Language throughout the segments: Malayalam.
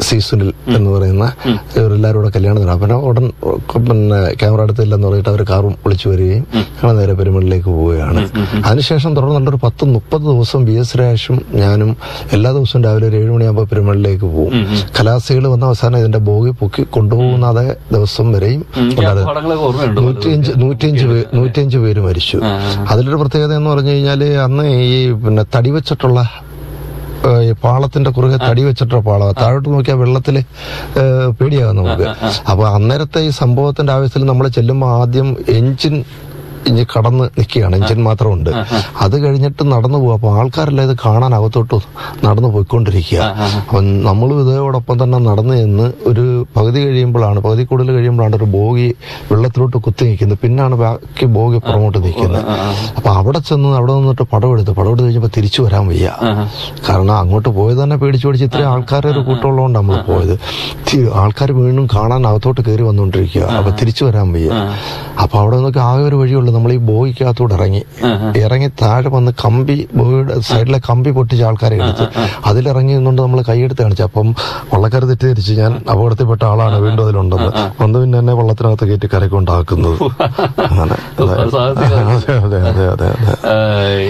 സീസണിൽ എന്ന് പറയുന്ന ഇവരെല്ലാവരും കൂടെ കല്യാണത്തിന് പിന്നെ ഉടൻ പിന്നെ ക്യാമറ അടുത്തില്ലെന്ന് പറഞ്ഞിട്ട് അവർ കാറും വിളിച്ചു വരികയും ഞങ്ങൾ നേരെ പെരുമളിലേക്ക് പോവുകയാണ് അതിനുശേഷം തുടർന്നുള്ള ഒരു പത്ത് മുപ്പത് ദിവസം ബി എസ് രാഷും ഞാനും എല്ലാ ദിവസവും രാവിലെ ഒരു ഏഴ് മണിയാകുമ്പോൾ പെരുമളിലേക്ക് പോകും കലാസികൾ വന്ന അവസാനം ഇതിന്റെ ബോഗി പൊക്കി കൊണ്ടുപോകുന്ന അതേ ദിവസം വരെയും ഉണ്ടായിരുന്നു പടങ്ങളൊക്കെ ഓർമ്മയുണ്ട് നൂറ്റിയഞ്ച് നൂറ്റിയഞ്ച് പേ- നൂറ്റിയഞ്ച് പേര് മരിച്ചു അതിലൊരു പ്രത്യേകത എന്ന് പറഞ്ഞു കഴിഞ്ഞാല് അന്ന് ഈ പിന്നെ തടി വെച്ചിട്ടുള്ള ഏ, ഈ പാളത്തിന്റെ കുറുകെ തടി വെച്ചിട്ടുള്ള പാളം താഴോട്ട് നോക്കിയാൽ വെള്ളത്തില് ഏ, പേടിയാകും നമുക്ക് അപ്പൊ അന്നേരത്തെ ഈ സംഭവത്തിന്റെ ആവശ്യത്തിൽ നമ്മൾ ചെല്ലുമ്പോൾ ആദ്യം എഞ്ചിൻ ഇനി കടന്ന് നിൽക്കുകയാണ് എഞ്ചിൻ മാത്രമുണ്ട് അത് കഴിഞ്ഞിട്ട് നടന്നു പോകും അപ്പൊ ആൾക്കാരെല്ലാം ഇത് കാണാൻ അകത്തോട്ട് നടന്നു പോയിക്കൊണ്ടിരിക്കുക അപ്പൊ നമ്മളും ഇതോടൊപ്പം തന്നെ നടന്നു ചെന്ന് ഒരു പകുതി കഴിയുമ്പോഴാണ് പകുതി കൂടുതൽ കഴിയുമ്പോഴാണ് ഒരു ബോഗി വെള്ളത്തിലോട്ട് കുത്തി നിൽക്കുന്നത് പിന്നാണ് ബാക്കി ബോഗി പുറമോട്ട് നിൽക്കുന്നത് അപ്പൊ അവിടെ ചെന്ന് അവിടെ നിന്നിട്ട് പടമെടുത്ത് പടമെടുത്ത് കഴിഞ്ഞപ്പോൾ തിരിച്ചു വരാൻ വയ്യ കാരണം അങ്ങോട്ട് പോയത് തന്നെ പേടിച്ചു പേടിച്ച് ഇത്രയും ആൾക്കാരുടെ ഒരു കൂട്ടമുള്ളതുകൊണ്ട് നമ്മൾ പോയത് ആൾക്കാർ വീണ്ടും കാണാൻ അകത്തോട്ട് കയറി വന്നുകൊണ്ടിരിക്കുക അപ്പൊ തിരിച്ചു വരാൻ വയ്യ അപ്പൊ അവിടെ നിന്നൊക്കെ ആകെ ഒരു വഴിയുള്ളൂ നമ്മൾ ഈ ബോയിക്കകത്തൂടെ ഇറങ്ങി ഇറങ്ങി താഴെ വന്ന് കമ്പി ബോയിയുടെ സൈഡിലെ കമ്പി പൊട്ടിച്ച ആൾക്കാരെ എടുത്ത് അതിലിറങ്ങി നിന്നുകൊണ്ട് നമ്മൾ കൈയെടുത്ത് കാണിച്ചു അപ്പം വള്ളക്കാർ തെറ്റിദ്ധരിച്ച് ഞാൻ അപകടത്തിൽപ്പെട്ട ആളാണ് വീണ്ടും അതിലുണ്ടെന്ന് വന്ന് പിന്നെ എന്നെ വള്ളത്തിനകത്ത് കയറ്റി കരക്കൊണ്ടാക്കുന്നത് അങ്ങനെ അതെ സാഹസിക അതെ അതെ അതെ അതെ ഏഹ്,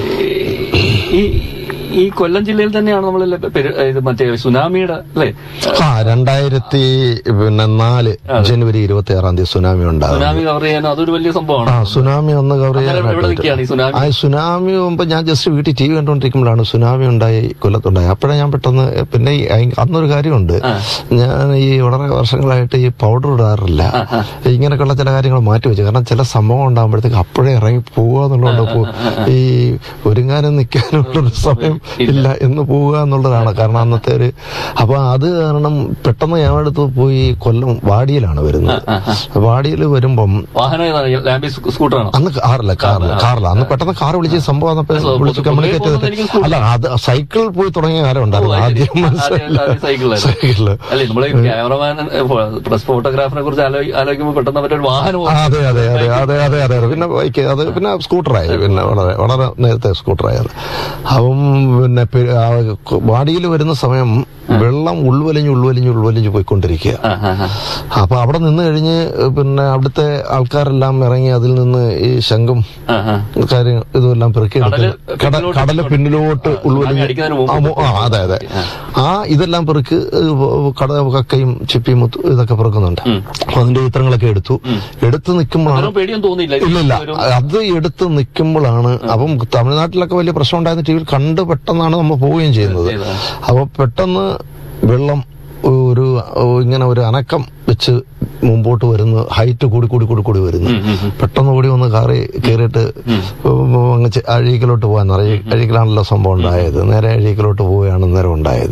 ഈ ഈ കൊല്ലം ജില്ലയിൽ തന്നെയാണ് നമ്മൾ ഇത് മറ്റേ സുനാമിയുടെ അല്ലേ ആ രണ്ടായിരത്തി പിന്നെ നാല് ജനുവരി ഇരുപത്തി ആറാം തീയതി സുനാമി ഉണ്ടാകും സുനാമി കവർ ചെയ്യാൻ അതൊരു വലിയ സംഭവമാണ് ആ സുനാമി ഒന്ന് കവർ അന്നേരം എവിടെ നിൽക്കുകയാണ് ഈ സുനാമി ആ സുനാമി മുമ്പ് ഞാൻ ജസ്റ്റ് വീട്ടിൽ ടി വി കണ്ടുകൊണ്ടിരിക്കുമ്പോഴാണ് സുനാമി ഉണ്ടായി കൊല്ലത്തുണ്ടായി അപ്പോഴേ ഞാൻ പെട്ടെന്ന് പിന്നെ ഈ അയ്- അന്നൊരു കാര്യമുണ്ട് ഞാൻ ഈ വളരെ വർഷങ്ങളായിട്ട് ഈ പൗഡർ ഇടാറില്ല ഇങ്ങനെയൊക്കെയുള്ള ചില കാര്യങ്ങൾ മാറ്റി വെച്ചു കാരണം ചില സംഭവം ഉണ്ടാകുമ്പോഴത്തേക്ക് അപ്പോഴേ ഇറങ്ങി പോവുക എന്നുള്ളതുകൊണ്ട് പോ- ഈ ഒരുങ്ങാനും നിൽക്കാനുള്ള സമയം ഇല്ല എന്ന് പോവുക എന്നുള്ളതാണ് കാരണം അന്നത്തെ ഒരു അപ്പൊ അത് കാരണം പെട്ടെന്ന് ഞാൻ അടുത്ത് പോയി കൊല്ലം വാടിയിലാണ് വരുന്നത് വാടിയിൽ വരുമ്പം വാഹനം ഏതാണ് ലാംബി സ്കൂ- സ്കൂട്ടറാണോ അന്ന് കാറില്ല കാറില്ല കാറില്ല അന്ന് പെട്ടെന്ന് കാർ വിളിച്ച് സംഭവം വന്നപ്പോ വിളിച്ച് കമ്മ്യൂണിക്കേറ്റ് പോകുന്നത് എനിക്ക് ചെയ്തിട്ട് അല്ല അത് സൈക്കിൾ പോയി തുടങ്ങിയ കാലം ഉണ്ടായിരുന്നു ആദ്യം മനസ്സിലായില്ല ആദ്യം സൈക്കിളിലായിരുന്നു. സൈക്കിളില് അല്ലെ നമ്മള് ക്യാമറമാൻ പ്രസ് ഫോട്ടോഗ്രാഫറിനെ കുറിച്ച് ആലോ- ആലോചിക്കുമ്പോൾ പെട്ടെന്ന് അവരുടെ ഒരു വാഹനം ആ, അതെ അതെ അതെ അതെ അതെ അതെ അതെ പിന്നെ ബൈക്ക് അത് പിന്നെ സ്കൂട്ടറായി പിന്നെ വളരെ വളരെ നേരത്തെ സ്കൂട്ടറായി അത് അപ്പം പിന്നെ വാടിയിൽ വരുന്ന സമയം വെള്ളം ഉൾവലിഞ്ഞ് ഉൾവലിഞ്ഞ് ഉൾവലിഞ്ഞ് പോയിക്കൊണ്ടിരിക്കുക ആ, ആ, ആ. അപ്പൊ അവിടെ നിന്ന് കഴിഞ്ഞ് പിന്നെ അവിടുത്തെ ആൾക്കാരെല്ലാം ഇറങ്ങി അതിൽ നിന്ന് ഈ ശംഖും ആ, ആ. കാര്യം ഇതെല്ലാം പെറുക്കിയെടുത്ത് കടല് കട പിന്നിലോട്ട് കടല് പിന്നിലോട്ട് ഉൾവലിഞ്ഞ് അടിക്കുന്നതിന് മുമ്പ് ആ, മു- ആ അതെ അതെ ആ ഇതെല്ലാം പെറുക്ക് കട കക്കയും ചിപ്പിയും മുത്ത് ഇതൊക്കെ പെറുക്കുന്നുണ്ട് അപ്പൊ അതിന്റെ ചിത്രങ്ങളൊക്കെ എടുത്തു എടുത്ത് നിൽക്കുമ്പോഴാണ് അതൊന്നും പേടിയൊന്നും തോന്നിയില്ല ഇല്ലില്ല ഒരു- അത് എടുത്ത് നിൽക്കുമ്പോഴാണ് അപ്പം തമിഴ്നാട്ടിലൊക്കെ വലിയ പ്രശ്നം ഉണ്ടായിരുന്ന ടി വിയിൽ കണ്ട് പെട്ടെന്നാണ് നമ്മൾ പോവുകയും ചെയ്യുന്നത് ചെയ്തത്. അപ്പൊ പെട്ടെന്ന് വെള്ളം ഒരു ഇങ്ങനെ ഒരു അനക്കം വെച്ച് മുമ്പോട്ട് വരുന്നു ഹൈറ്റ് കൂടി കൂടി കൂടി കൂടി വരുന്നു പെട്ടെന്ന് ഓടി വന്ന് കാറി കയറിയിട്ട് അങ്ങ് ചെ- അഴീക്കലോട്ട് പോകാൻ അഴീ- അഴീക്കലാണല്ലോ സംഭവം ഉണ്ടായത് നേരെ അഴീക്കലോട്ട് പോവുകയാണ് നേരം ഉണ്ടായത്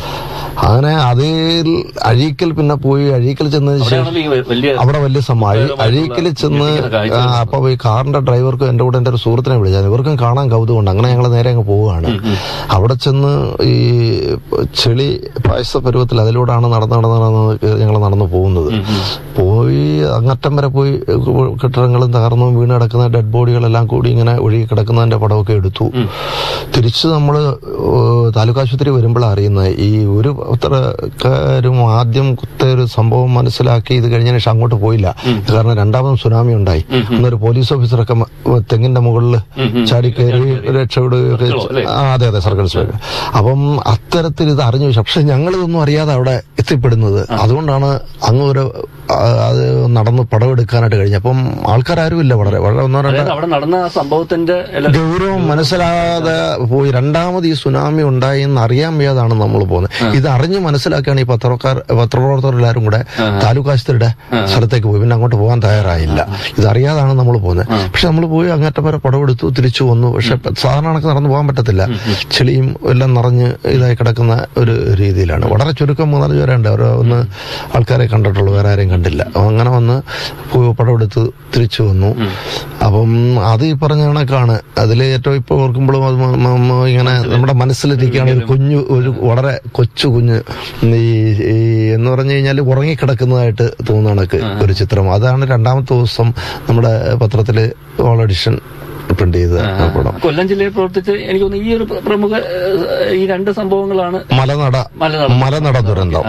അങ്ങനെ അതിൽ അഴീക്കൽ പിന്നെ പോയി അഴീക്കൽ ചെന്നതിന് ശേഷം അവിടെയാണല്ലോ ഈ വലിയ അവിടെ വലിയ സംഭവം അഴി- അഴീക്കൽ ചെന്ന് ഞെട്ടിക്കുന്ന കാഴ്ചകൾ. ആ, അപ്പൊ ഈ കാറിന്റെ ഡ്രൈവർക്കും എന്റെ കൂടെ എന്റെ ഒരു സുഹൃത്തിനെ വിളിച്ചാൽ ഇവർക്കും കാണാൻ കൗതുകമുണ്ട് അങ്ങനെ ഞങ്ങൾ നേരെ അങ്ങ് പോവുകയാണ് അവിടെ ചെന്ന് ഈ ചെളി പായസ പരുവത്തിൽ അതിലൂടെയാണ് നടന്ന് നടന്ന് നടന്ന് ഞങ്ങൾ നടന്നു പോകുന്നത് പോയി അങ്ങറ്റം വരെ പോയി കെട്ടിടങ്ങളും തകർന്നു വീണ് കിടക്കുന്ന ഡെഡ് ബോഡികളെല്ലാം കൂടി ഇങ്ങനെ ഒഴുകി കിടക്കുന്നതിന്റെ പടമൊക്കെ എടുത്തു തിരിച്ച് നമ്മൾ താലൂക്ക് ആശുപത്രി വരുമ്പോഴാണ് അറിയുന്നത് ഈ ഒരു പത്രക്കാരും ആദ്യം കുത്ത ഒരു സംഭവം മനസ്സിലാക്കി ഇത് കഴിഞ്ഞതിന് ശേഷം അങ്ങോട്ട് പോയില്ല കാരണം രണ്ടാമതും സുനാമി ഉണ്ടായി അന്നൊരു പോലീസ് ഓഫീസറൊക്കെ മ- തെങ്ങിന്റെ മുകളിൽ ചാടി കയറി രക്ഷപ്പെടുകയൊക്കെ അല്ലേ? ആ അതെ അതെ സർക്കിൾ ഇൻസ്പെക്ടർ അപ്പം അത്തരത്തിൽ ഇത് അറിഞ്ഞു പക്ഷെ ഞങ്ങൾ ഇതൊന്നും അറിയാതെ അവിടെ എത്തിപ്പെടുന്നത് അതുകൊണ്ടാണ് അങ്ങ് ഒരു ആ, അത് നടന്ന് പടമെടുക്കാനായിട്ട് കഴിഞ്ഞു അപ്പം ആൾക്കാരും വളരെ വളരെ ഒന്നോ രണ്ടോ അതായത് അവിടെ നടന്ന ആ സംഭവത്തിന്റെ എല്ലാ- ഗൗരവം മനസ്സിലാകാതെ പോയി രണ്ടാമത് ഈ സുനാമി ഉണ്ടായി എന്ന് അറിയാൻ വയ്യാതാണ് നമ്മൾ പോകുന്നത് ഇത് അറിഞ്ഞ് മനസ്സിലാക്കിയാണ് ഈ പത്രക്കാർ പത്രപ്രവർത്തകർ എല്ലാവരും കൂടെ താലൂക്ക് ആശുപത്രിയുടെ സ്ഥലത്തേക്ക് പോയി പിന്നെ അങ്ങോട്ട് പോകാൻ തയ്യാറായില്ല ഇതറിയാതാണ് നമ്മൾ പോകുന്നത് പക്ഷെ നമ്മൾ പോയി അങ്ങേറ്റം വരെ പടമെടുത്തു തിരിച്ചു വന്നു പക്ഷെ സാധാരണ കണക്ക് നടന്നു പോകാൻ പറ്റത്തില്ല ചെളിയും എല്ലാം നിറഞ്ഞ് ഇതായി കിടക്കുന്ന ഒരു രീതിയിലാണ് വളരെ ചുരുക്കം മൂന്നാല് പേരുണ്ട് അവർ ഒന്ന് ആൾക്കാരെ കണ്ടിട്ടുള്ളൂ വേറെ ആരെയും കണ്ടില്ല അപ്പൊ അങ്ങനെ വന്ന് പോ- പടമെടുത്ത് തിരിച്ചു വന്നു അപ്പം അത് ഈ പറഞ്ഞ കണക്കാണ് അതിൽ ഏറ്റവും ഇപ്പൊ ഓർക്കുമ്പോഴും അത് മ- മ- മ- ഇങ്ങനെ നമ്മുടെ മനസ്സിലിരിക്കുകയാണ് ഒരു കുഞ്ഞു ഒരു വളരെ കൊച്ചു കുഞ്ഞ് ഈ ഈ എന്ന് പറഞ്ഞു കഴിഞ്ഞാൽ ഉറങ്ങിക്കിടക്കുന്നതായിട്ട് തോന്നുന്ന കണക്ക് ഒരു ചിത്രം അതാണ് രണ്ടാമത്തെ ദിവസം നമ്മുടെ പത്രത്തില് ഓൾ എഡിഷൻ പ്രിന്റ് ചെയ്ത ആ പടം കൊല്ലം ജില്ലയിൽ പ്രവർത്തിച്ച് എനിക്ക് തോന്നുന്നു ഈ ഒരു പ്ര- പ്രമുഖ ഏഹ്, ഈ രണ്ട് സംഭവങ്ങളാണ് മലനട മലനട മലനട ദുരന്തം